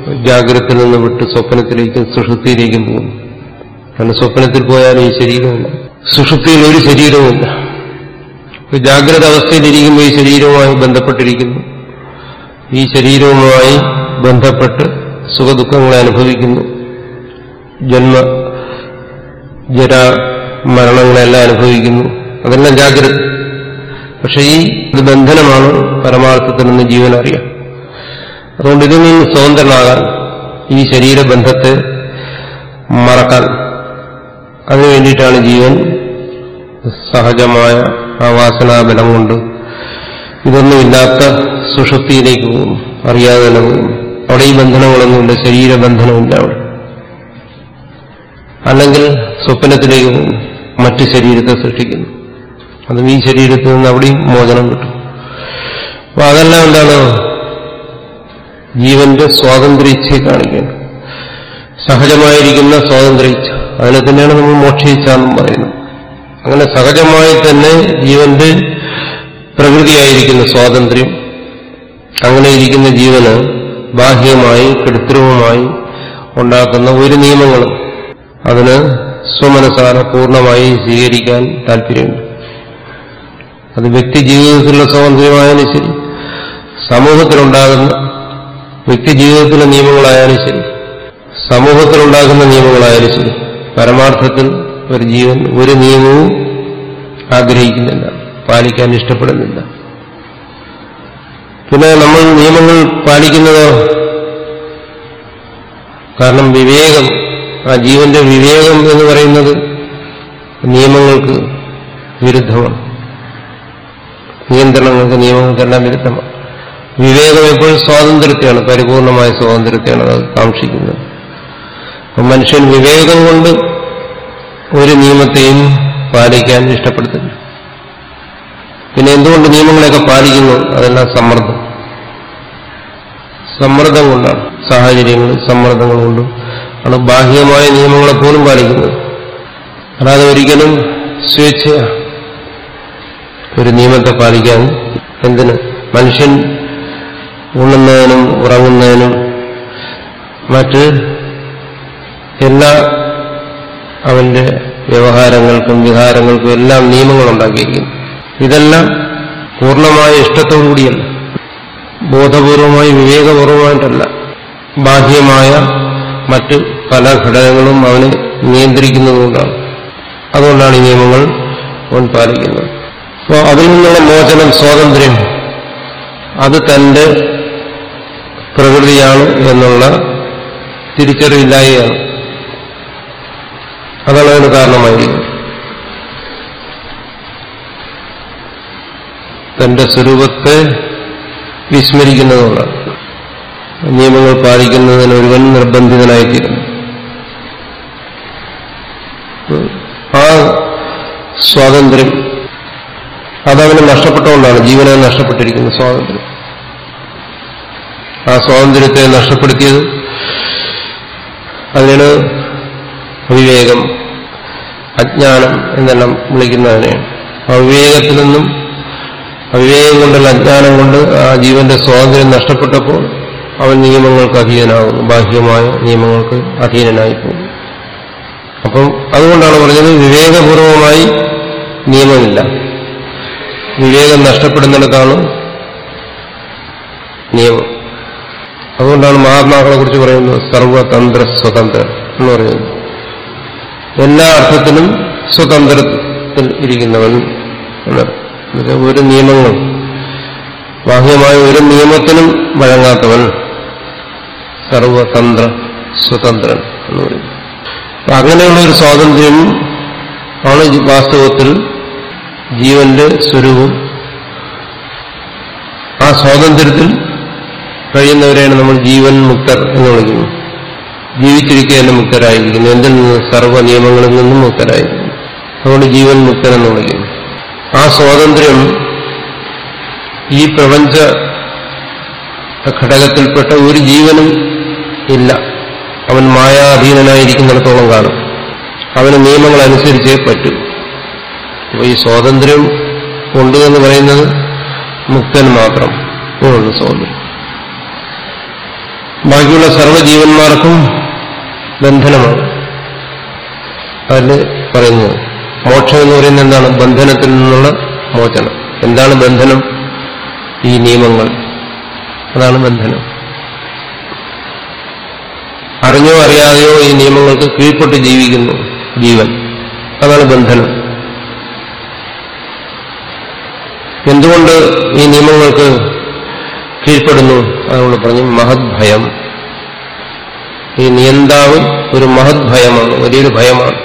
[SPEAKER 2] ജാഗ്രതത്തിൽ നിന്ന് വിട്ട് സ്വപ്നത്തിലേക്കും സുഷുപ്തിയിലേക്കും പോകുന്നു കാരണം സ്വപ്നത്തിൽ പോയാൽ ഈ ശരീരമില്ല സുഷുപ്തിയിൽ ഒരു ശരീരവുമില്ല ഇപ്പൊ ജാഗ്രത അവസ്ഥയിലിരിക്കുമ്പോൾ ഈ ശരീരവുമായി ബന്ധപ്പെട്ടിരിക്കുന്നു ഈ ശരീരവുമായി ബന്ധപ്പെട്ട് സുഖദുഃഖങ്ങളെ അനുഭവിക്കുന്നു ജന്മ ജര മരണങ്ങളെല്ലാം അനുഭവിക്കുന്നു അതെല്ലാം ജാഗ്രത പക്ഷെ ഈ ഇത് ബന്ധനമാണ് പരമാർത്ഥത്തിൽ നിന്ന് ജീവൻ അറിയാം അതുകൊണ്ട് ഇതിൽ നിന്ന് സ്വതന്ത്രനാകാൻ ഈ ശരീരബന്ധത്തെ മറക്കാൻ അതിനു വേണ്ടിയിട്ടാണ് ജീവൻ സഹജമായ ആ വാസനാബലം കൊണ്ട് ഇതൊന്നുമില്ലാത്ത സുഷുപ്തിയിലേക്ക് പോകുന്നു അറിയാതെ തന്നെ പോകുന്നു അവിടെ ഈ ബന്ധനങ്ങളൊന്നുമില്ല ശരീരബന്ധനമില്ല അവിടെ അല്ലെങ്കിൽ സ്വപ്നത്തിലേക്ക് പോകുന്നു മറ്റു ശരീരത്തെ സൃഷ്ടിക്കുന്നു അതും ഈ ശരീരത്തിൽ നിന്ന് അവിടെയും മോചനം കിട്ടും അപ്പൊ അതെല്ലാം എന്താണ് ജീവന്റെ സ്വാതന്ത്ര്യ ഇച്ഛയെ കാണിക്കുന്നു സഹജമായിരിക്കുന്ന സ്വാതന്ത്ര്യ ഇച്ഛ അതിനെ തന്നെയാണ് നമ്മൾ മോക്ഷയിച്ച എന്നും പറയുന്നത് അങ്ങനെ സഹജമായി തന്നെ ജീവന്റെ പ്രകൃതിയായിരിക്കുന്ന സ്വാതന്ത്ര്യം അങ്ങനെ ഇരിക്കുന്ന ജീവന് ബാഹ്യമായി കൃത്രിമമായി ഉണ്ടാക്കുന്ന ഒരു നിയമങ്ങളും അതിന് സ്വമനസാര പൂർണ്ണമായി സ്വീകരിക്കാൻ താല്പര്യമുണ്ട് അത് വ്യക്തി ജീവിതത്തിലുള്ള സ്വാതന്ത്ര്യമായാലും ശരി സമൂഹത്തിലുണ്ടാകുന്ന വ്യക്തി ജീവിതത്തിലെ നിയമങ്ങളായാലും ശരി സമൂഹത്തിലുണ്ടാകുന്ന നിയമങ്ങളായാലും ശരി പരമാർത്ഥത്തിൽ ഒരു ജീവൻ ഒരു നിയമവും ആഗ്രഹിക്കുന്നില്ല പാലിക്കാൻ ഇഷ്ടപ്പെടുന്നില്ല പിന്നെ നമ്മൾ നിയമങ്ങൾ പാലിക്കുന്നതോ കാരണം വിവേകം ആ ജീവന്റെ വിവേകം എന്ന് പറയുന്നത് നിയമങ്ങൾക്ക് വിരുദ്ധമാണ് നിയന്ത്രണങ്ങൾക്ക് നിയമങ്ങൾക്കെല്ലാം വിരുദ്ധമാണ് വിവേകം എപ്പോഴും സ്വാതന്ത്ര്യത്തെയാണ് പരിപൂർണമായ സ്വാതന്ത്ര്യത്തെയാണ് അത് കാക്ഷിക്കുന്നത് അപ്പം മനുഷ്യൻ വിവേകം കൊണ്ട് ഒരു നിയമത്തെയും പാലിക്കാൻ ഇഷ്ടപ്പെടുത്തില്ല പിന്നെ എന്തുകൊണ്ട് നിയമങ്ങളെയൊക്കെ പാലിക്കുന്നു അതെല്ലാം സമ്മർദ്ദം സമ്മർദ്ദം കൊണ്ടാണ് സാഹചര്യങ്ങൾ സമ്മർദ്ദങ്ങൾ കൊണ്ടും ആണ് ബാഹ്യമായ നിയമങ്ങളെ പോലും പാലിക്കുന്നത് അല്ലാതെ ഒരിക്കലും സ്വേച്ഛ ഒരു നിയമത്തെ പാലിക്കാൻ എന്തിന് മനുഷ്യൻ ഉണ്ണുന്നതിനും ഉറങ്ങുന്നതിനും മറ്റ് എല്ലാ അവന്റെ വ്യവഹാരങ്ങൾക്കും വിഹാരങ്ങൾക്കും എല്ലാം നിയമങ്ങൾ ഉണ്ടാക്കിയിരിക്കുന്നു ഇതെല്ലാം പൂർണ്ണമായ ഇഷ്ടത്തോടുകൂടിയല്ല ബോധപൂർവമായി വിവേകപൂർവമായിട്ടല്ല ബാഹ്യമായ മറ്റ് പല ഘടകങ്ങളും അവനെ നിയന്ത്രിക്കുന്നതുകൊണ്ടാണ് അതുകൊണ്ടാണ് ഈ നിയമങ്ങൾ അവൻ പാലിക്കുന്നത് അപ്പോൾ അതിൽ നിന്നുള്ള മോചനം സ്വാതന്ത്ര്യം അത് തന്റെ പ്രകൃതിയാണ് എന്നുള്ള തിരിച്ചറിവില്ലായ്കയാണ് അതാണ് അതിന് കാരണമായിരിക്കുന്നത് തന്റെ സ്വരൂപത്തെ വിസ്മരിക്കുന്നതുകൊണ്ടാണ് നിയമങ്ങൾ പാലിക്കുന്നതിന് ഒരുവൻ നിർബന്ധിതനായിത്തീരുന്നു ആ സ്വാതന്ത്ര്യം അതവന് നഷ്ടപ്പെട്ടുകൊണ്ടാണ് ജീവനെ നഷ്ടപ്പെട്ടിരിക്കുന്ന സ്വാതന്ത്ര്യം ആ സ്വാതന്ത്ര്യത്തെ നഷ്ടപ്പെടുത്തിയത് അതിനാണ് അവിവേകം അജ്ഞാനം എന്നെല്ലാം വിളിക്കുന്നതിനെയാണ് അവിവേകത്തിൽ നിന്നും അവിവേകം കൊണ്ടുള്ള അജ്ഞാനം കൊണ്ട് ആ ജീവന്റെ സ്വാതന്ത്ര്യം നഷ്ടപ്പെട്ടപ്പോൾ അവൻ നിയമങ്ങൾക്ക് അധീനനാകുന്നു ബാഹ്യമായ നിയമങ്ങൾക്ക് അധീനനായി പോകും അപ്പം അതുകൊണ്ടാണ് പറഞ്ഞത് വിവേകപൂർവമായി നിയമമില്ല വിവേകം നഷ്ടപ്പെടുന്നിടത്താണ് നിയമം അതുകൊണ്ടാണ് മഹാത്മാക്കളെ കുറിച്ച് പറയുന്നത് സർവതന്ത്ര സ്വതന്ത്രൻ എന്ന് പറയുന്നത് എല്ലാ അർത്ഥത്തിലും സ്വതന്ത്രത്തിൽ ഇരിക്കുന്നവൻ എന്നർത്ഥം ഒരു നിയമങ്ങൾ ബാഹ്യമായ ഒരു നിയമത്തിനും വഴങ്ങാത്തവൻ സർവതന്ത്ര സ്വതന്ത്രൻ എന്ന് പറയും അപ്പൊ അങ്ങനെയുള്ള ഒരു സ്വാതന്ത്ര്യം ആണ് വാസ്തവത്തിൽ ജീവന്റെ സ്വരൂപം ആ സ്വാതന്ത്ര്യത്തിൽ കഴിയുന്നവരെയാണ് നമ്മൾ ജീവൻ മുക്തർ എന്ന് വിളിക്കുന്നത് ജീവിച്ചിരിക്കുക തന്നെ മുക്തരായിരിക്കുന്നു എന്തിൽ നിന്ന് സർവ്വ നിയമങ്ങളിൽ നിന്നും മുക്തരായിരിക്കുന്നു അതുകൊണ്ട് ജീവൻ മുക്തൻ എന്ന് വിളിക്കുന്നു ആ സ്വാതന്ത്ര്യം ഈ പ്രപഞ്ച ഘടകത്തിൽപ്പെട്ട ഒരു ജീവനും ഇല്ല അവൻ മായാധീനനായിരിക്കുന്നിടത്തോളം കാലം അവന് നിയമങ്ങൾ അനുസരിച്ചേ പറ്റൂ അപ്പൊ ഈ സ്വാതന്ത്ര്യം ഉണ്ട് എന്ന് പറയുന്നത് മുക്തൻ മാത്രം ഉള്ളു സ്വാതന്ത്ര്യം ബാക്കിയുള്ള സർവ്വജീവന്മാർക്കും ബന്ധനമാണ് അതിൽ പറയുന്നത് മോക്ഷം എന്ന് പറയുന്നത് എന്താണ് ബന്ധനത്തിൽ നിന്നുള്ള മോചനം എന്താണ് ബന്ധനം ഈ നിയമങ്ങൾ അതാണ് ബന്ധനം അറിഞ്ഞോ അറിയാതെയോ ഈ നിയമങ്ങൾക്ക് കീഴ്പ്പെട്ട് ജീവിക്കുന്നു ജീവൻ അതാണ് ബന്ധനം എന്തുകൊണ്ട് ഈ നിയമങ്ങൾക്ക് കീഴ്പ്പെടുന്നു അതുകൊണ്ട് പറഞ്ഞു മഹത് ഭയം ഈ നിയന്താവ് ഒരു മഹത് ഭയമാണ് വലിയൊരു ഭയമാണ്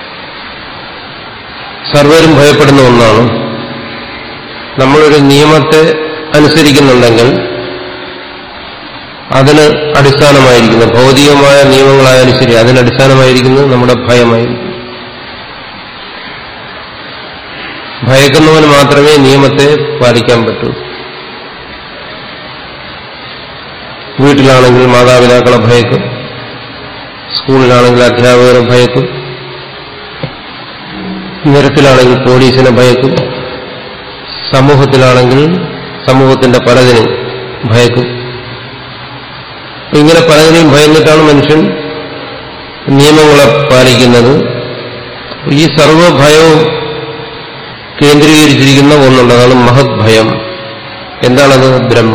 [SPEAKER 2] സർവരും ഭയപ്പെടുന്ന ഒന്നാണ് നമ്മളൊരു നിയമത്തെ അനുസരിക്കുന്നുണ്ടെങ്കിൽ അതിന് അടിസ്ഥാനമായിരിക്കുന്ന ഭൗതികമായ നിയമങ്ങളായാലും ശരി അതിന് അടിസ്ഥാനമായിരിക്കുന്നത് നമ്മുടെ ഭയമായിരിക്കും ഭയക്കുന്നവന് മാത്രമേ നിയമത്തെ പാലിക്കാൻ പറ്റൂ വീട്ടിലാണെങ്കിൽ മാതാപിതാക്കളെ ഭയക്കും സ്കൂളിലാണെങ്കിൽ അധ്യാപകരെ ഭയക്കും നിരത്തിലാണെങ്കിൽ പോലീസിനെ ഭയക്കും സമൂഹത്തിലാണെങ്കിൽ സമൂഹത്തിന്റെ പലതിനും ഭയക്കും ഇങ്ങനെ പലതിനെയും ഭയന്നിട്ടാണ് മനുഷ്യൻ നിയമങ്ങളെ പാലിക്കുന്നത് ഈ സർവഭയവും കേന്ദ്രീകരിച്ചിരിക്കുന്ന ഒന്നുണ്ട് അതാണ് മഹത് ഭയം എന്താണത് ബ്രഹ്മ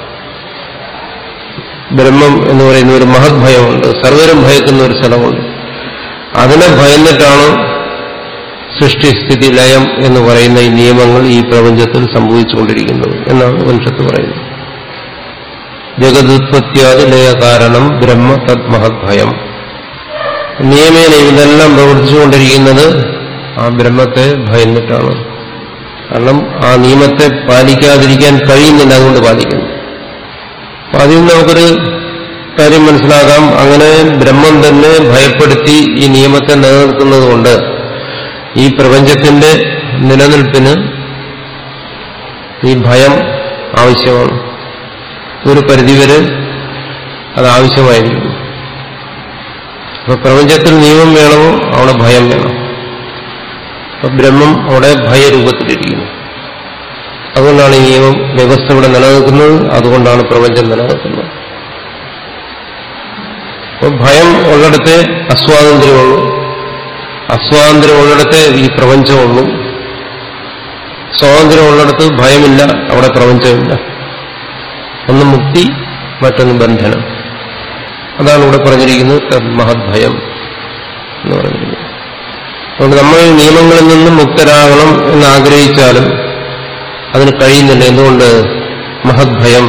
[SPEAKER 2] ബ്രഹ്മം എന്ന് പറയുന്ന ഒരു മഹത് ഭയമുണ്ട് സർവരും ഭയക്കുന്ന ഒരു സ്ഥലമുണ്ട് അതിനെ ഭയന്നിട്ടാണ് സൃഷ്ടിസ്ഥിതി ലയം എന്ന് പറയുന്ന ഈ നിയമങ്ങൾ ഈ പ്രപഞ്ചത്തിൽ സംഭവിച്ചുകൊണ്ടിരിക്കുന്നത് എന്നാണ് ഉപനിഷത്ത് പറയുന്നത് ജഗതുത്പത്യാദി ലയ കാരണം ബ്രഹ്മ തത് മഹത് ഭയം നിയമേന ഇതെല്ലാം പ്രവർത്തിച്ചുകൊണ്ടിരിക്കുന്നത് ആ ബ്രഹ്മത്തെ ഭയന്നിട്ടാണ് കാരണം ആ നിയമത്തെ പാലിക്കാതിരിക്കാൻ കഴിയുന്നില്ല അതുകൊണ്ട് പാലിക്കുന്നു അപ്പൊ അതിൽ നമുക്കൊരു കാര്യം മനസ്സിലാക്കാം അങ്ങനെ ബ്രഹ്മം തന്നെ ഭയപ്പെടുത്തി ഈ നിയമത്തെ നിലനിർത്തുന്നത് കൊണ്ട് ഈ പ്രപഞ്ചത്തിന്റെ നിലനിൽപ്പിന് ഈ ഭയം ആവശ്യമാണ് ഒരു പരിധിവരെ അത് ആവശ്യമായിരിക്കും അപ്പൊ പ്രപഞ്ചത്തിൽ നിയമം വേണമോ അവിടെ ഭയം വേണം അപ്പൊ ബ്രഹ്മം അവിടെ ഭയരൂപത്തിലിരിക്കുന്നു അതുകൊണ്ടാണ് ഈ നിയമം വ്യവസ്ഥ ഇവിടെ നിലനിൽക്കുന്നത് അതുകൊണ്ടാണ് പ്രപഞ്ചം നിലനിൽക്കുന്നത് അപ്പോൾ ഭയം ഉള്ളിടത്തെ അസ്വാതന്ത്ര്യമുള്ളൂ അസ്വാതന്ത്ര്യം ഉള്ളിടത്തെ ഈ പ്രപഞ്ചമുള്ളൂ സ്വാതന്ത്ര്യം ഉള്ളിടത്ത് ഭയമില്ല അവിടെ പ്രപഞ്ചമില്ല ഒന്ന് മുക്തി മറ്റൊന്ന് ബന്ധനം അതാണ് ഇവിടെ പറഞ്ഞിരിക്കുന്നത് മഹത് ഭയം എന്ന് പറഞ്ഞിരിക്കുന്നത് അതുകൊണ്ട് നമ്മൾ നിയമങ്ങളിൽ നിന്നും മുക്തരാകണം എന്ന് ആഗ്രഹിച്ചാലും അതിന് കഴിയുന്നില്ല എന്തുകൊണ്ട് മഹത് ഭയം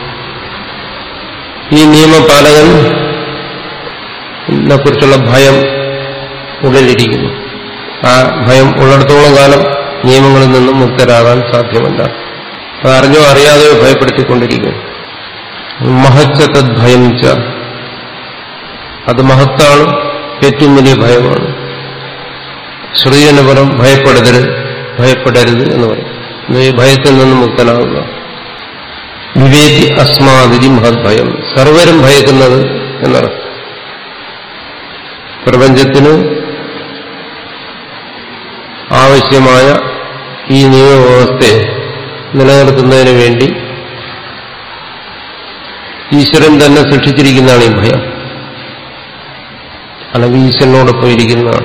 [SPEAKER 2] ഈ നിയമപാലകൻ കുറിച്ചുള്ള ഭയം ഉള്ളിലിരിക്കുന്നു ആ ഭയം ഉള്ളിടത്തോളം കാലം നിയമങ്ങളിൽ നിന്നും മുക്തരാകാൻ സാധ്യമല്ല അത് അറിഞ്ഞോ അറിയാതെയോ ഭയപ്പെടുത്തിക്കൊണ്ടിരിക്കുന്നു മഹച്ച തദ്ഭയം ച അത് മഹത്താണ് ഏറ്റവും വലിയ ഭയമാണ് ശ്രുതി എന്ന് പറയും ഭയപ്പെടരുത് ഭയപ്പെടരുത് എന്ന് പറയും ഈ ഭയത്തിൽ നിന്ന് മുക്തനാകുക വിവേകി അസ്മാതിരി മഹത് ഭയം സർവരും ഭയക്കുന്നത് എന്നർത്ഥം പ്രപഞ്ചത്തിന് ആവശ്യമായ ഈ നിയമവ്യവസ്ഥയെ നിലനിർത്തുന്നതിന് വേണ്ടി ഈശ്വരൻ തന്നെ സൃഷ്ടിച്ചിരിക്കുന്നതാണ് ഈ ഭയം അല്ലെങ്കിൽ ഈശ്വരനോടൊപ്പം ഇരിക്കുന്നതാണ്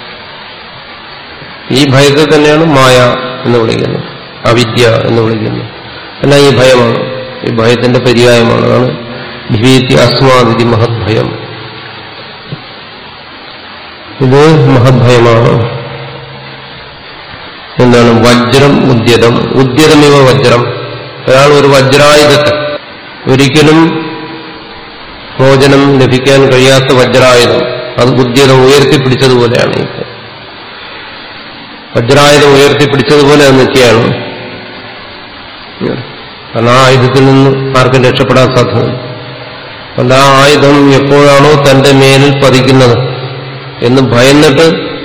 [SPEAKER 2] ഈ ഭയത്തെ തന്നെയാണ് മായ എന്ന് വിളിക്കുന്നത് അവിദ്യ എന്ന് വിളിക്കുന്നത് എല്ലാം ഈ ഭയമാണ് ഈ ഭയത്തിന്റെ പര്യായമാണ് അതാണ് വിവേത്തി അസ്മാതിഥി മഹത് ഭയം ഇത് മഹത് ഭയമാണ് എന്താണ് വജ്രം ഉദ്യതം ഉദ്യതമിവ വജ്രം ഒരാൾ ഒരു വജ്രായുധത്തെ ഒരിക്കലും മോചനം ലഭിക്കാൻ കഴിയാത്ത വജ്രായുധം അത് ഉദ്യതം ഉയർത്തിപ്പിടിച്ചതുപോലെയാണ് ഇപ്പോൾ വജ്രായുധം ഉയർത്തിപ്പിടിച്ചതുപോലെ അത് നിൽക്കുകയാണ് കാരണം ആ ആയുധത്തിൽ നിന്ന് ആർക്കും രക്ഷപ്പെടാൻ സാധ്യമല്ല അതുകൊണ്ട് ആ ആയുധം എപ്പോഴാണോ തന്റെ മേലിൽ പതിക്കുന്നത് എന്ന് ഭയന്നിട്ട്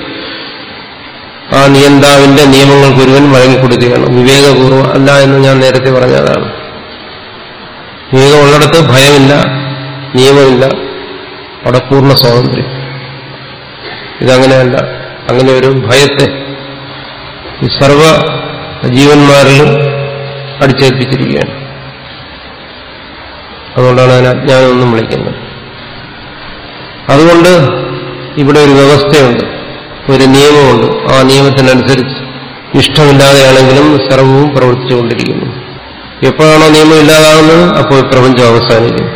[SPEAKER 2] ആ നിയന്താവിന്റെ നിയമങ്ങൾക്ക് ഒരുവൻ വഴങ്ങിക്കൊടുക്കുകയാണ് വിവേകപൂർവ്വം അല്ല എന്ന് ഞാൻ നേരത്തെ പറഞ്ഞതാണ് വിവേകം ഉള്ളിടത്ത് ഭയമില്ല നിയമമില്ല അവിടെ പൂർണ്ണ സ്വാതന്ത്ര്യം ഇതങ്ങനെയല്ല അങ്ങനെ ഒരു ഭയത്തെ ഈ സർവ ജീവന്മാരിലും അടിച്ചേൽപ്പിച്ചിരിക്കുകയാണ് അതുകൊണ്ടാണ് അതിനെ അജ്ഞാനം എന്നും വിളിക്കുന്നത് അതുകൊണ്ട് ഇവിടെ ഒരു വ്യവസ്ഥയുണ്ട് ഒരു നിയമമുണ്ട് ആ നിയമത്തിനനുസരിച്ച് ഇഷ്ടമില്ലാതെയാണെങ്കിലും സർവവും പ്രവർത്തിച്ചുകൊണ്ടിരിക്കുന്നു എപ്പോഴാണോ നിയമം ഇല്ലാതാകുന്നത് അപ്പോൾ പ്രപഞ്ചം അവസാനിക്കും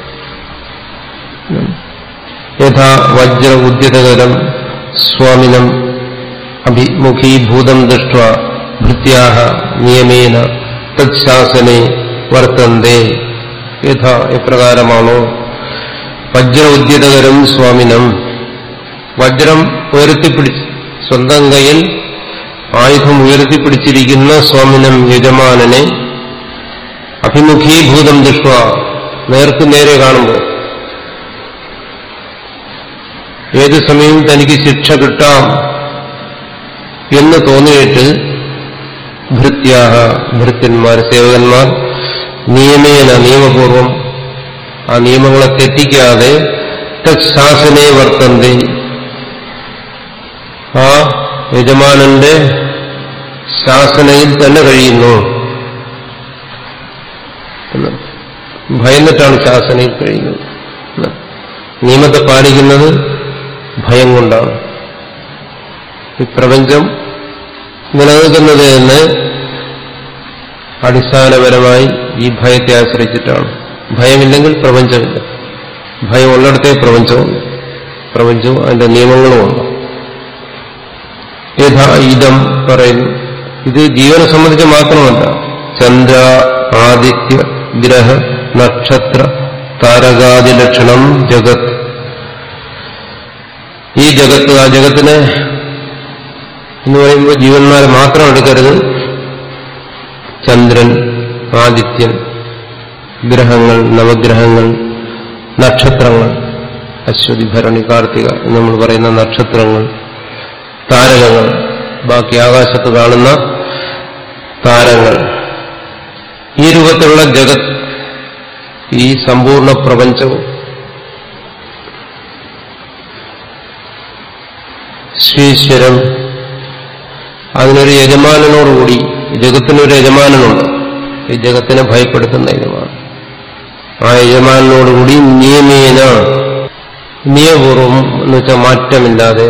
[SPEAKER 2] യഥാ വജ്ര ഉദ്യതകരം സ്വാമിനം അഭിമുഖീഭൂതം ദൃഷ്ട ഭൃത്യാഹ നിയമേന തത്ശാസനെ വർത്തന്തേ യഥാ എപ്രകാരമാണോ വജ്ര ഉദ്യതകരം സ്വാമിനം വജ്രം ഉയർത്തിപ്പിടിച്ച് സ്വന്തം കയ്യിൽ ആയുധം ഉയർത്തിപ്പിടിച്ചിരിക്കുന്ന സ്വാമിനം യജമാനനെ അഭിമുഖീഭൂതം ദൃഷ്ട നേർക്കു നേരെ കാണുമ്പോൾ ഏത് സമയവും തനിക്ക് ശിക്ഷ കിട്ടാം എന്ന് തോന്നിയിട്ട് ഭൃത്യാഹ ഭൃത്യന്മാർ സേവകന്മാർ നിയമേന നിയമപൂർവം ആ നിയമങ്ങളെ തെറ്റിക്കാതെ തത്ശാസനെ വർത്തന്തി ആ യജമാനന്റെ ശാസനയിൽ തന്നെ കഴിയുന്നു എന്ന് ഭയന്നിട്ടാണ് ശാസനയിൽ കഴിയുന്നത് എന്ന്. നിയമത്തെ പാലിക്കുന്നത് ഭയം കൊണ്ടാണ് ഈ പ്രപഞ്ചം നിലനിൽക്കുന്നത് എന്ന് അടിസ്ഥാനപരമായി ഈ ഭയത്തെ ആശ്രയിച്ചിട്ടാണ് ഭയമില്ലെങ്കിൽ പ്രപഞ്ചമില്ല ഭയം ഉള്ളിടത്തെ പ്രപഞ്ചമുണ്ട് പ്രപഞ്ചവും അതിന്റെ നിയമങ്ങളുമുണ്ട് യഥാ ഇതം പറയുന്നു ഇത് ജീവനെ സംബന്ധിച്ച് മാത്രമല്ല ചന്ദ്ര ആദിത്യ ഗ്രഹ നക്ഷത്ര താരകാദി ലക്ഷണം ജഗത് ഈ ജഗത്ത് ആ ജഗത്തിനെ എന്ന് പറയുമ്പോൾ ജീവന്മാരെ മാത്രം എടുക്കരുത് ചന്ദ്രൻ ആദിത്യൻ ഗ്രഹങ്ങൾ നവഗ്രഹങ്ങൾ നക്ഷത്രങ്ങൾ അശ്വതി ഭരണി കാർത്തിക എന്ന് നമ്മൾ പറയുന്ന നക്ഷത്രങ്ങൾ താരകങ്ങൾ ബാക്കി ആകാശത്ത് കാണുന്ന താരങ്ങൾ ഈ രൂപത്തിലുള്ള ജഗത് ഈ സമ്പൂർണ്ണ പ്രപഞ്ചവും ശ്രീശ്വരം അതിനൊരു യജമാനനോടുകൂടി ഈ ജഗത്തിനൊരു യജമാനനുണ്ട് ഈ ജഗത്തിനെ ഭയപ്പെടുത്തുന്ന യജമാനൻ ആ യജമാനോടുകൂടി നിയമേന നിയമപൂർവം എന്ന് വെച്ചാൽ മാറ്റമില്ലാതെ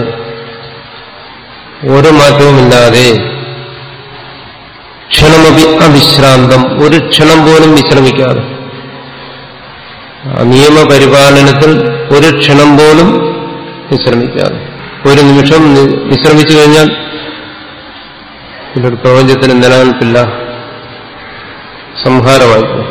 [SPEAKER 2] ഒരു മാറ്റവുമില്ലാതെ ക്ഷണമപി അവിശ്രാന്തം ഒരു ക്ഷണം പോലും വിശ്രമിക്കാതെ ആ നിയമപരിപാലനത്തിൽ ഒരു ക്ഷണം പോലും വിശ്രമിക്കാതെ ഒരു നിമിഷം നി- വിശ്രമിച്ചു കഴിഞ്ഞാൽ ഇതൊരു പ്രപഞ്ചത്തിന് നിലനിൽപ്പില്ല സംഹാരമായിപ്പോയി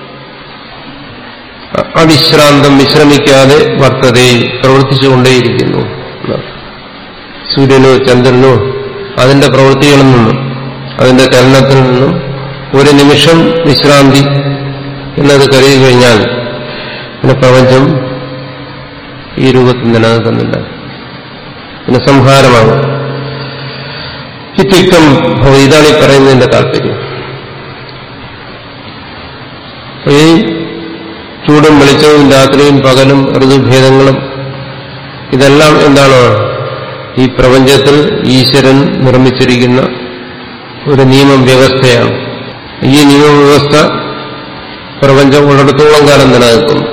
[SPEAKER 2] അ- അവിശ്രാന്തം വിശ്രമിക്കാതെ വർത്തതേ പ്രവർത്തിച്ചുകൊണ്ടേയിരിക്കുന്നു എന്നാണ്. സൂര്യനോ ചന്ദ്രനോ അതിന്റെ പ്രവൃത്തികളിൽ നിന്നും അതിന്റെ ചലനത്തിൽ നിന്നും ഒരു നിമിഷം വിശ്രാന്തി എന്നത് കരുതി കഴിഞ്ഞാൽ പിന്നെ പ്രപഞ്ചം ഈ രൂപത്തിൽ നിലനിൽക്കുന്നില്ല പിന്നെ സംഹാരമാകും ഇത്യുക്തം ഭവ- ഇതാണ് ഈ പറയുന്നതിന്റെ താല്പര്യം ഈ ചൂടും വെളിച്ചവും രാത്രിയും പകലും ഋതുഭേദങ്ങളും ഇതെല്ലാം എന്താണ് ഈ പ്രപഞ്ചത്തിൽ ഈശ്വരൻ നിർമ്മിച്ചിരിക്കുന്ന ഒരു നിയമം വ്യവസ്ഥയാണ് ഈ നിയമവ്യവസ്ഥ പ്രപഞ്ചം ഉള്ളിടത്തോളം കാലം നിലനിൽക്കുന്നു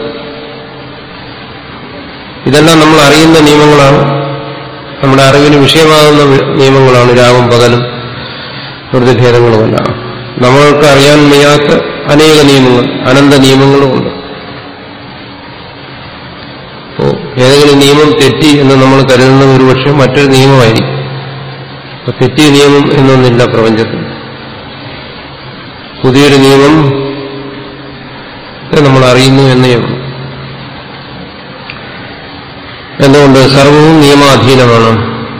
[SPEAKER 2] ഇതെല്ലാം നമ്മൾ അറിയുന്ന നിയമങ്ങളാണ് നമ്മുടെ അറിവിന് വിഷയമാകുന്ന വി- നിയമങ്ങളാണ് രാവും പകലും ഋതുഭേദങ്ങളുമെല്ലാം നമ്മൾക്ക് അറിയാൻ വയ്യാത്ത അനേക നിയമങ്ങൾ അനന്ത നിയമങ്ങളുമുണ്ട് അപ്പോ ഏതെങ്കിലും നിയമം തെറ്റി എന്ന് നമ്മൾ കരുതുന്ന ഒരുപക്ഷെ മറ്റൊരു നിയമമായിരിക്കും അപ്പൊ തെറ്റിയ നിയമം എന്നൊന്നില്ല പ്രപഞ്ചത്തിൽ പുതിയൊരു നിയമം നമ്മൾ അറിയുന്നു എന്നേ ഉള്ളൂ എന്തുകൊണ്ട് സർവവും നിയമാധീനമാണ്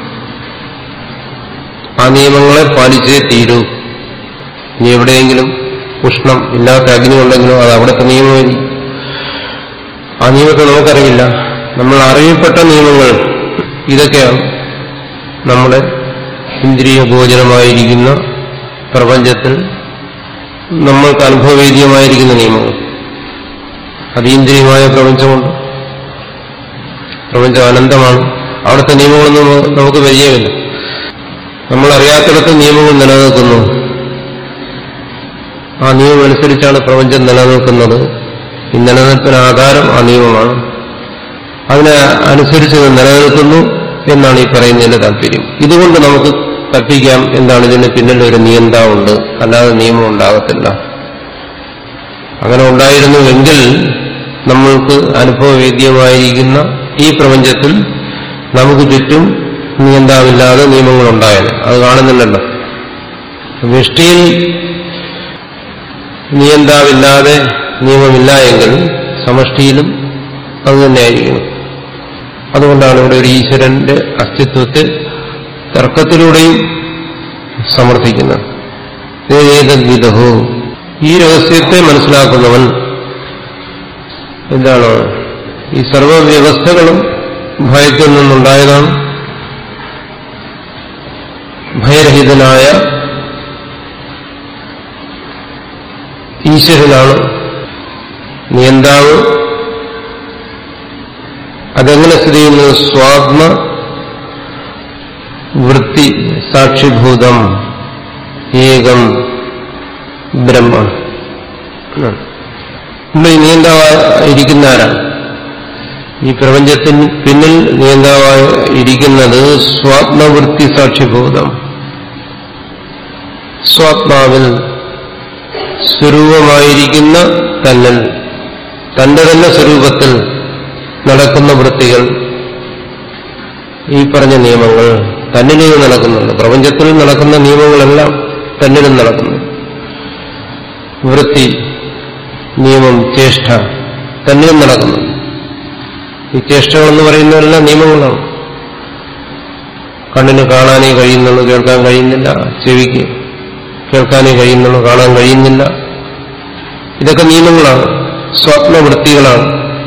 [SPEAKER 2] ആ നിയമങ്ങളെ പാലിച്ചേ തീരൂ ഇനി എവിടെയെങ്കിലും ഉഷ്ണം ഇല്ലാത്ത അഗ്നി ഉണ്ടെങ്കിലോ അത് അവിടുത്തെ നിയമമായിരിക്കും ആ നിയമത്തെ നമുക്കറിയില്ല നമ്മൾ അറിയപ്പെട്ട നിയമങ്ങൾ ഇതൊക്കെയാണ് നമ്മുടെ ഇന്ദ്രിയ ഗോചരമായിരിക്കുന്ന പ്രപഞ്ചത്തിൽ നമ്മൾക്ക് അനുഭവവേദ്യമായിരിക്കുന്ന നിയമങ്ങൾ അതീന്ദ്രിയമായ പ്രപഞ്ചമുണ്ട് പ്രപഞ്ചം അനന്തമാണ് അവിടുത്തെ നിയമങ്ങളൊന്നും നമുക്ക് നമുക്ക് പരിചയമില്ല നമ്മൾ അറിയാത്തിടത്ത് നിയമങ്ങൾ നിലനിൽക്കുന്നു ആ നിയമം അനുസരിച്ചാണ് പ്രപഞ്ചം നിലനിൽക്കുന്നത് ഈ നിലനിൽപ്പിന് ആധാരം ആ നിയമമാണ് അതിനെ അനുസരിച്ച് ഇത് നിലനിൽക്കുന്നു എന്നാണ് ഈ പറയുന്നതിന്റെ താല്പര്യം ഇതുകൊണ്ട് നമുക്ക് കൽപ്പിക്കാം എന്താണ് ഇതിന് പിന്നിൽ ഒരു നിയന്താവുണ്ട് അല്ലാതെ നിയമം ഉണ്ടാകത്തില്ല അങ്ങനെ ഉണ്ടായിരുന്നുവെങ്കിൽ നമ്മൾക്ക് അനുഭവവേദ്യമായിരിക്കുന്ന ഈ പ്രപഞ്ചത്തിൽ നമുക്ക് ചുറ്റും നിയന്താവില്ലാതെ നിയമങ്ങളുണ്ടായത് അത് കാണുന്നില്ലല്ലോ വൃഷ്ടിയിൽ നിയന്താവില്ലാതെ നിയമമില്ല എങ്കിൽ സമഷ്ടിയിലും അത് തന്നെയായിരിക്കണം അതുകൊണ്ടാണ് ഇവിടെ ഒരു ഈശ്വരന്റെ അസ്തിത്വത്തെ തർക്കത്തിലൂടെയും സമർത്ഥിക്കുന്നത് ഏതദ്വിധോ ഈ രഹസ്യത്തെ മനസ്സിലാക്കുന്നവൻ എന്താണ് ഈ സർവവ്യവസ്ഥകളും ഭയത്തിൽ നിന്നുണ്ടായതാണ് ഭയരഹിതനായ ഈശ്വരനാണ് നിയന്താവ് അതെങ്ങനെ സ്ഥിതി ചെയ്യുന്നത് സ്വാത്മ വൃത്തി സാക്ഷിഭൂതം ഏകം ബ്രഹ്മ നമ്മൾ ഈ നിയന്താവായിരിക്കുന്ന ആരാണ് ഈ പ്രപഞ്ചത്തിന് പിന്നിൽ നിയന്താവായി ഇരിക്കുന്നത് സ്വാത്മവൃത്തി സാക്ഷിഭൂതം സ്വാത്മാവിൽ സ്വരൂപമായിരിക്കുന്ന തന്നിൽ തന്റെ തന്നെ സ്വരൂപത്തിൽ നടക്കുന്ന വൃത്തികൾ ഈ പറഞ്ഞ നിയമങ്ങൾ തന്നിലും നടക്കുന്നുണ്ട് പ്രപഞ്ചത്തിൽ നടക്കുന്ന നിയമങ്ങളെല്ലാം തന്നിലും നടക്കുന്നു വൃത്തി നിയമം ചേഷ്ട തന്നിലും നടക്കുന്നു ഈ ചേഷ്ടകളെന്ന് പറയുന്നതെല്ലാം നിയമങ്ങളാണ് കണ്ണിന് കാണാനേ കഴിയുന്നുള്ളൂ കേൾക്കാൻ കഴിയുന്നില്ല ചെവിക്ക് കേൾക്കാനേ കഴിയുന്നുള്ളൂ കാണാൻ കഴിയുന്നില്ല ഇതൊക്കെ നിയമങ്ങളാണ് സ്വപ്നവൃത്തികളാണ്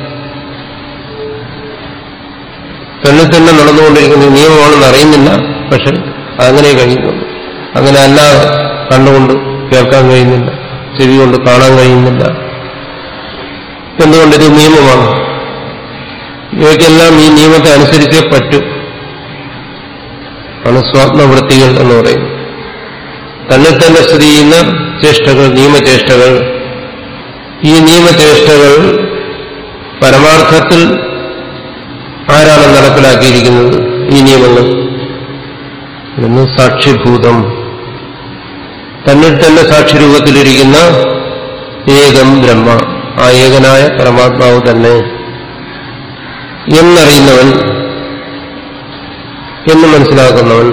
[SPEAKER 2] തന്നെ തന്നെ നടന്നുകൊണ്ടിരിക്കുന്ന നിയമമാണെന്ന് അറിയുന്നില്ല പക്ഷെ അതങ്ങനെ കഴിയുന്നുള്ളൂ അങ്ങനെ അല്ലാതെ കണ്ണുകൊണ്ട് കേൾക്കാൻ കഴിയുന്നില്ല ചെവി കൊണ്ട് കാണാൻ കഴിയുന്നില്ല എന്തുകൊണ്ടിത് നിയമമാണ് ഇവയ്ക്കെല്ലാം ഈ നിയമത്തെ അനുസരിച്ചേ പറ്റൂ ആണ് സ്വാത്മവൃത്തികൾ എന്ന് പറയുന്നത് തന്നെ തന്നെ സ്ഥിതി ചെയ്യുന്ന ചേഷ്ടകൾ നിയമചേഷ്ടകൾ ഈ നിയമചേഷ്ടകൾ പരമാർത്ഥത്തിൽ ആരാണ് നടപ്പിലാക്കിയിരിക്കുന്നത് ഈ നിയമങ്ങൾ എന്ന് സാക്ഷിഭൂതം തന്നിൽ തന്നെ സാക്ഷിരൂപത്തിലിരിക്കുന്ന ഏകം ബ്രഹ്മ ആ ഏകനായ പരമാത്മാവ് തന്നെ എന്നറിയുന്നവൻ എന്ന് മനസ്സിലാക്കുന്നവൻ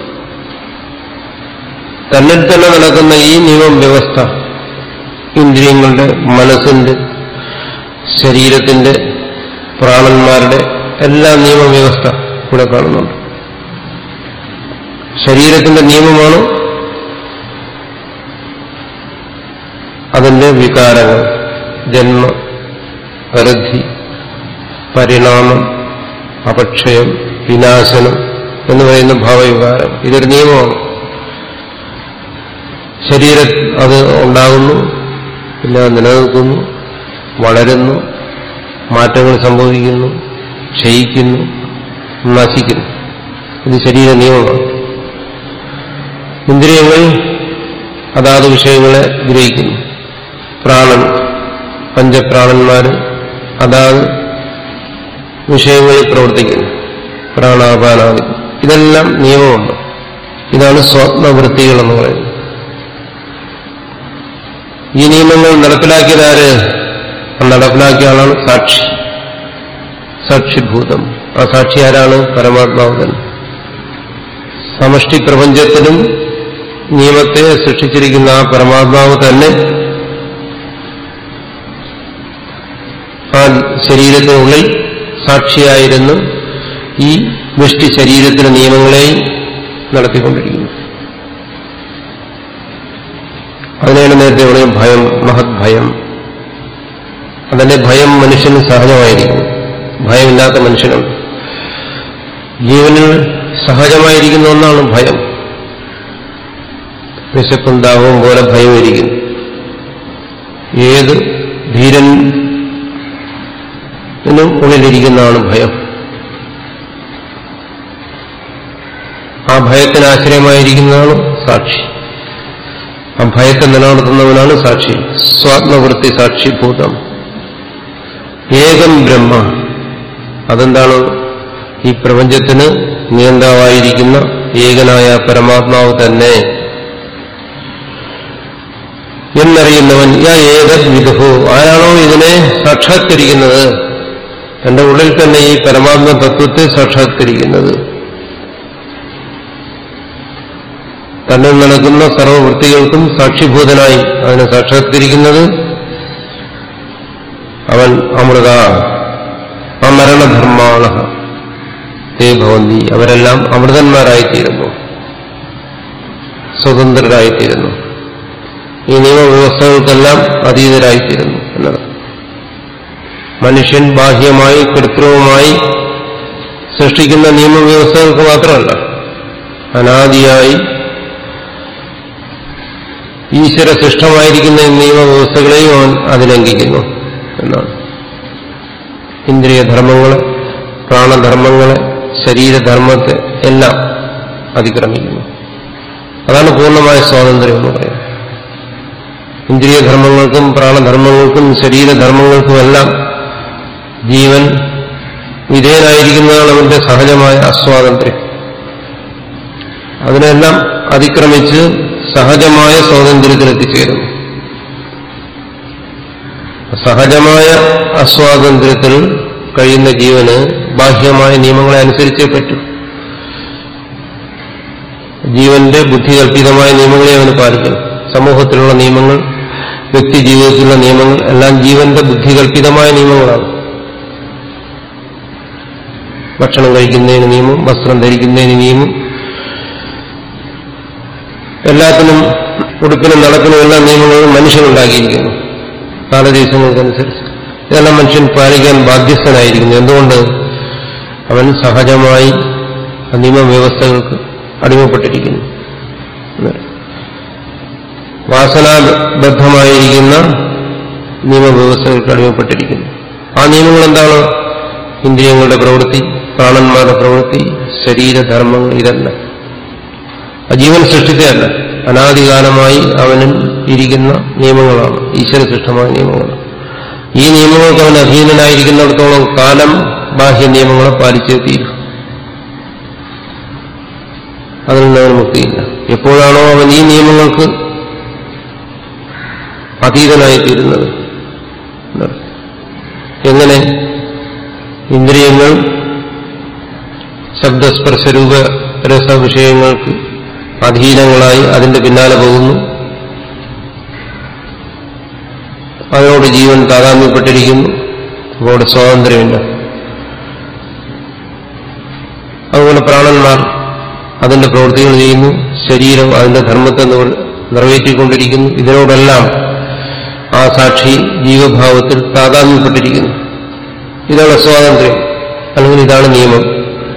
[SPEAKER 2] തന്നിൽ തന്നെ നടക്കുന്ന ഈ നിയമം വ്യവസ്ഥ ഇന്ദ്രിയങ്ങളുടെ മനസ്സിന്റെ ശരീരത്തിന്റെ പ്രാണന്മാരുടെ എല്ലാ നിയമവ്യവസ്ഥ ഇവിടെ കാണുന്നുണ്ട് ശരീരത്തിന്റെ നിയമമാണ് അതിന്റെ വികാരങ്ങൾ ജന്മ വൃദ്ധി പരിണാമം അപക്ഷയം വിനാശനം എന്ന് പറയുന്ന ഭാവവികാരം ഇതൊരു നിയമമാണ് ശരീരം അത് ഉണ്ടാകുന്നു പിന്നെ അത് നിലനിൽക്കുന്നു വളരുന്നു മാറ്റങ്ങൾ സംഭവിക്കുന്നു ക്ഷയിക്കുന്നു നശിക്കുന്നു ഇത് ശരീര നിയമമാണ് ഇന്ദ്രിയങ്ങൾ അതാത് വിഷയങ്ങളെ ഗ്രഹിക്കുന്നു പ്രാണൻ പഞ്ചപ്രാണന്മാർ അതാത് വിഷയങ്ങളിൽ പ്രവർത്തിക്കുന്നു പ്രാണാപാനാദി ഇതെല്ലാം നിയമമുണ്ട് ഇതാണ് സ്വപ്നവൃത്തികൾ എന്ന് പറയുന്നത് ഈ നിയമങ്ങൾ നടപ്പിലാക്കിയതാര് നടപ്പിലാക്കിയ ആളാണ് സാക്ഷി സാക്ഷിഭൂതം ആ സാക്ഷി ആരാണ് പരമാത്മാവ് തന്നെ സമഷ്ടി പ്രപഞ്ചത്തിലും നിയമത്തെ സൃഷ്ടിച്ചിരിക്കുന്ന ആ പരമാത്മാവ് തന്നെ ആ ശരീരത്തിനുള്ളിൽ സാക്ഷിയായിരുന്നു ഈ വൃഷ്ടി ശരീരത്തിലെ നിയമങ്ങളെയും നടത്തിക്കൊണ്ടിരിക്കുന്നു അതിനാണ് നേരത്തെ പറയും ഭയം മഹത് ഭയം അതിന്റെ ഭയം മനുഷ്യന് സഹജമായിരിക്കും ഭയമില്ലാത്ത മനുഷ്യനുണ്ട് ജീവനിൽ സഹജമായിരിക്കുന്ന ഒന്നാണ് ഭയം വിശപ്പുണ്ടാവും പോലെ ഭയമിരിക്കുന്നു ഏത് ധീരൻ എന്നും ഉള്ളിലിരിക്കുന്നതാണ് ഭയം ആ ഭയത്തിന് ആശ്രയമായിരിക്കുന്നതാണ് സാക്ഷി ആ ഭയത്തെ നിലനിർത്തുന്നവനാണ് സാക്ഷി സ്വാത്മവൃത്തി സാക്ഷിഭൂതം ഏകം ബ്രഹ്മ അതെന്താണ് ഈ പ്രപഞ്ചത്തിന് നിയന്താവായിരിക്കുന്ന ഏകനായ പരമാത്മാവ് തന്നെ എന്നറിയുന്നവൻ യാ ഏതത് വിദുഹു ആരാണോ ഇതിനെ സാക്ഷാത്കരിക്കുന്നത് തന്റെ ഉള്ളിൽ തന്നെ ഈ പരമാത്മ തത്വത്തെ സാക്ഷാത്കരിക്കുന്നത് തന്നിൽ നടക്കുന്ന സർവവൃത്തികൾക്കും സാക്ഷിഭൂതനായി അതിനെ സാക്ഷാത്കരിക്കുന്നത് അവൻ അമൃത അമരണധർമാണ തേ ഭവന്തി അവരെല്ലാം അമൃതന്മാരായിത്തീരുന്നു സ്വതന്ത്രരായിത്തീരുന്നു ഈ നിയമവ്യവസ്ഥകൾക്കെല്ലാം അതീതരായിത്തീരുന്നു എന്നർത്ഥം മനുഷ്യൻ ബാഹ്യമായി കൃത്രിമമായി സൃഷ്ടിക്കുന്ന നിയമവ്യവസ്ഥകൾക്ക് മാത്രമല്ല അനാദിയായി ഈശ്വര സൃഷ്ടമായിരിക്കുന്ന ഈ നിയമവ്യവസ്ഥകളെയും അവൻ അതിലംഘിക്കുന്നു എന്നാണ് ഇന്ദ്രിയധർമ്മങ്ങളെ പ്രാണധർമ്മങ്ങളെ ശരീരധർമ്മത്തെ എല്ലാം അതിക്രമിക്കുന്നു അതാണ് പൂർണ്ണമായ സ്വാതന്ത്ര്യം എന്ന് പറയുന്നത് ഇന്ദ്രിയധർമ്മങ്ങൾക്കും പ്രാണധർമ്മങ്ങൾക്കും ശരീരധർമ്മങ്ങൾക്കുമെല്ലാം ജീവൻ വിധേയനായിരിക്കുന്നതാണ് അവന്റെ സഹജമായ അസ്വാതന്ത്ര്യം അതിനെല്ലാം അതിക്രമിച്ച് സഹജമായ സ്വാതന്ത്ര്യത്തിൽ എത്തിച്ചേരുന്നു സഹജമായ അസ്വാതന്ത്ര്യത്തിൽ കഴിയുന്ന ജീവന് ബാഹ്യമായ നിയമങ്ങളെ അനുസരിച്ചേ പറ്റൂ ജീവന്റെ ബുദ്ധികൽപിതമായ നിയമങ്ങളെ അവന് പാലിക്കണം സമൂഹത്തിലുള്ള നിയമങ്ങൾ വ്യക്തി ജീവിതത്തിലുള്ള നിയമങ്ങൾ എല്ലാം ജീവന്റെ ബുദ്ധികൽപിതമായ നിയമങ്ങളാണ് ഭക്ഷണം കഴിക്കുന്നതിന് നിയമം വസ്ത്രം ധരിക്കുന്നതിന് നിയമം എല്ലാത്തിനും ഉടുപ്പിനും നടപ്പിനും എല്ലാ നിയമങ്ങളും മനുഷ്യനുണ്ടാക്കിയിരിക്കുന്നു കാലദേശങ്ങൾക്കനുസരിച്ച് ഇതെല്ലാം മനുഷ്യൻ പാലിക്കാൻ ബാധ്യസ്ഥനായിരിക്കുന്നു എന്തുകൊണ്ട് അവൻ സഹജമായി നിയമവ്യവസ്ഥകൾക്ക് അടിമപ്പെട്ടിരിക്കുന്നു വാസനാബദ്ധമായിരിക്കുന്ന നിയമവ്യവസ്ഥകൾക്ക് അടിമപ്പെട്ടിരിക്കുന്നു ആ നിയമങ്ങൾ എന്താണ് ഇന്ദ്രിയങ്ങളുടെ പ്രവൃത്തി പ്രാണന്മാരുടെ പ്രവൃത്തി ശരീരധർമ്മങ്ങൾ ഇതെല്ലാം ജീവൻ സൃഷ്ടിച്ചതല്ല അനാദികാലമായി അവനിൽ ഇരിക്കുന്ന നിയമങ്ങളാണ് ഈശ്വരസൃഷ്ടമായ നിയമങ്ങളാണ് ഈ നിയമങ്ങൾക്ക് അവൻ അധീനനായിരിക്കുന്നിടത്തോളം കാലം ബാഹ്യ നിയമങ്ങളെ പാലിച്ചേ തീരും അതിൽ നിന്ന് അവന് മുക്തിയില്ല എപ്പോഴാണോ അവൻ ഈ നിയമങ്ങൾക്ക് അതീതനായി തീരുന്നത് എങ്ങനെ ഇന്ദ്രിയങ്ങൾ ശബ്ദസ്പർശരൂപ രസവിഷയങ്ങൾക്ക് അധീനങ്ങളായി അതിന്റെ പിന്നാലെ പോകുന്നു അതിനോട് ജീവൻ താതാമ്യപ്പെട്ടിരിക്കുന്നു അവിടെ സ്വാതന്ത്ര്യമില്ല അതുപോലെ പ്രാണന്മാർ അതിന്റെ പ്രവൃത്തികൾ ചെയ്യുന്നു ശരീരം അതിന്റെ ധർമ്മത്തെ നിറവേറ്റിക്കൊണ്ടിരിക്കുന്നു ഇതിനോടെല്ലാം ആ സാക്ഷി ജീവഭാവത്തിൽ താതാമ്യപ്പെട്ടിരിക്കുന്നു ഇതാണ് സ്വാതന്ത്ര്യം അല്ലെങ്കിൽ ഇതാണ് നിയമം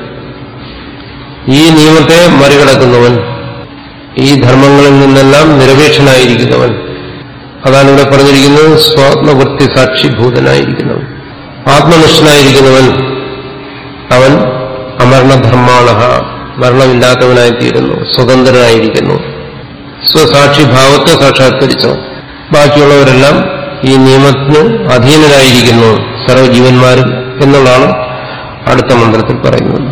[SPEAKER 2] ഈ നിയമത്തെ മറികടക്കുന്നവൻ ഈ ധർമ്മങ്ങളിൽ നിന്നെല്ലാം നിരപേക്ഷനായിരിക്കുന്നവൻ അതാണ് ഇവിടെ പറഞ്ഞിരിക്കുന്നത് സ്വാത്മവൃത്തി സാക്ഷിഭൂതനായിരിക്കുന്നവൻ ആത്മനിഷ്ഠനായിരിക്കുന്നവൻ അവൻ അമരണധർമാണ മരണമില്ലാത്തവനായിത്തീരുന്നു സ്വതന്ത്രനായിരിക്കുന്നു സ്വസാക്ഷിഭാവത്തെ സാക്ഷാത്കരിച്ചവൻ ബാക്കിയുള്ളവരെല്ലാം ഈ നിയമത്തിന് അധീനരായിരിക്കുന്നു സർവജീവന്മാരും എന്നുള്ളതാണ് അടുത്ത മന്ത്രത്തിൽ പറയുന്നത്